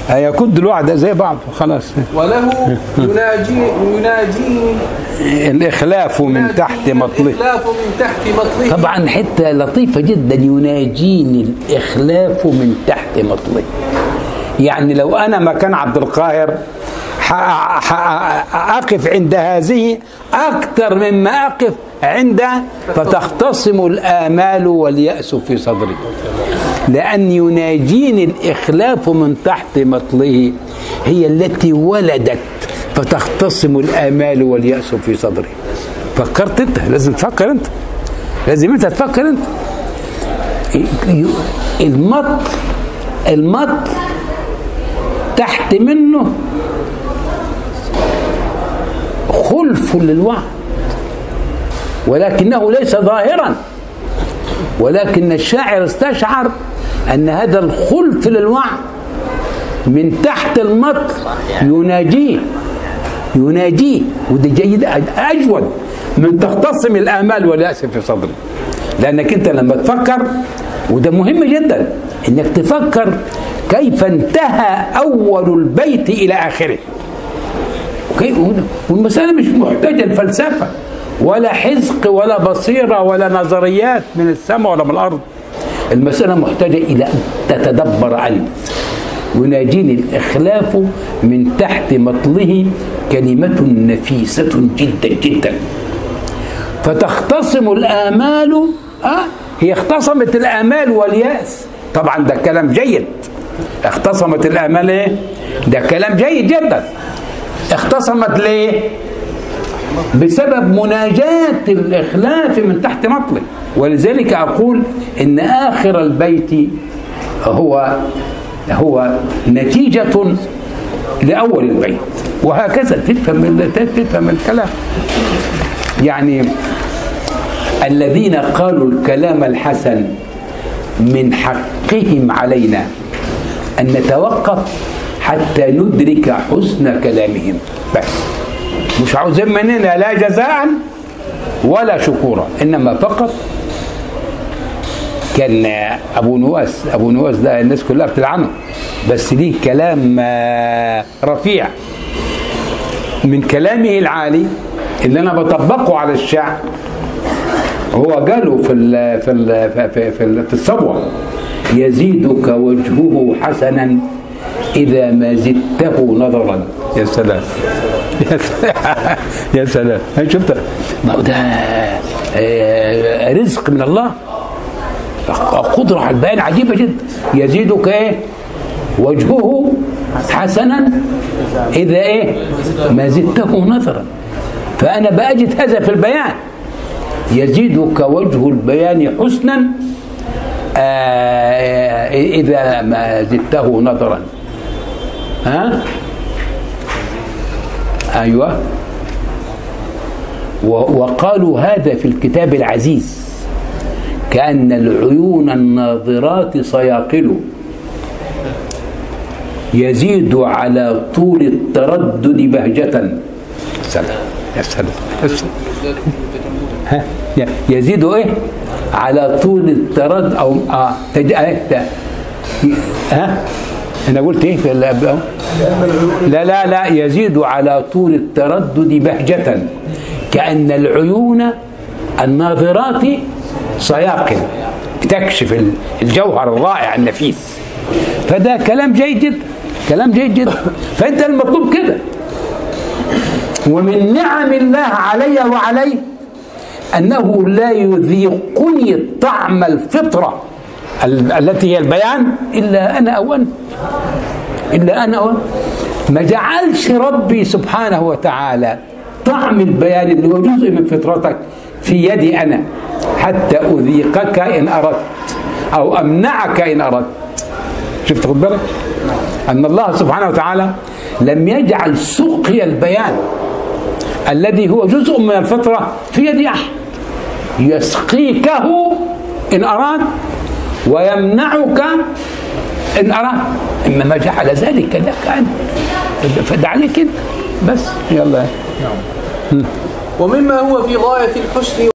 هيكون الوعد زي بعض خلاص وله يناجي يناجي الإخلاف من تحت مطلق الإخلاف من تحت مطلق طبعا حتة لطيفة جدا يناجيني الإخلاف من تحت مطلق يعني لو أنا مكان عبد القاهر ح- ح- أقف عند هذه أكثر مما أقف عند فتختصم الآمال واليأس في صدري لأن يناجيني الإخلاف من تحت مطله هي التي ولدت فتختصم الآمال واليأس في صدري فكرت أنت لازم تفكر أنت لازم أنت تفكر أنت المط المط تحت منه خلف للوعد ولكنه ليس ظاهرا ولكن الشاعر استشعر ان هذا الخلف للوعد من تحت المطر يناجيه يناجيه وده جيد اجود من تختصم الامال والياس في صدري لانك انت لما تفكر وده مهم جدا انك تفكر كيف انتهى اول البيت الى اخره اوكي والمساله مش محتاجه لفلسفه ولا حزق ولا بصيره ولا نظريات من السماء ولا من الارض المساله محتاجه الى ان تتدبر انت يناجيني الاخلاف من تحت مطله كلمه نفيسه جدا جدا فتختصم الامال أه هي اختصمت الامال والياس طبعا ده كلام جيد اختصمت الامال ايه ده كلام جيد جدا اختصمت ليه بسبب مناجاة الإخلاف من تحت مطلق ولذلك أقول إن آخر البيت هو هو نتيجة لأول البيت وهكذا تفهم تفهم الكلام يعني الذين قالوا الكلام الحسن من حقهم علينا أن نتوقف حتى ندرك حسن كلامهم بس مش عاوزين مننا لا جزاء ولا شكورا انما فقط كان ابو نواس ابو نواس ده الناس كلها بتلعنه بس ليه كلام رفيع من كلامه العالي اللي انا بطبقه على الشعب هو قاله في ال في ال في, في, في الصبوه يزيدك وجهه حسنا اذا ما زدته نظرا يا سلام يا سلام يا سلام شفت ما هو ده رزق من الله قدرة على البيان عجيبة جدا يزيدك ايه وجهه حسنا إذا ايه ما زدته نظرا فأنا بأجد هذا في البيان يزيدك وجه البيان حسنا آه إذا ما زدته نظرا ها ايوه وقالوا هذا في الكتاب العزيز كأن العيون الناظرات صياقل يزيد على طول التردد بهجة سلام يا سلام ها يزيد ايه على طول التردد او اه تج... ها انا قلت ايه في لا لا لا يزيد على طول التردد بهجة كأن العيون الناظرات صياقل تكشف الجوهر الرائع النفيس فده كلام جيد جدا كلام جيد جدا فانت المطلوب كده ومن نعم الله علي وعليه انه لا يذيقني طعم الفطره التي هي البيان الا انا او انت الا انا أو ما جعلش ربي سبحانه وتعالى طعم البيان اللي هو جزء من فطرتك في يدي انا حتى اذيقك ان اردت او امنعك ان اردت شفت خد بالك ان الله سبحانه وتعالى لم يجعل سقي البيان الذي هو جزء من الفطره في يد احد يسقيكه ان اراد ويمنعك ان اراد انما جعل ذلك لك انت فده عليك انت بس يلا ومما هو في غاية الحسن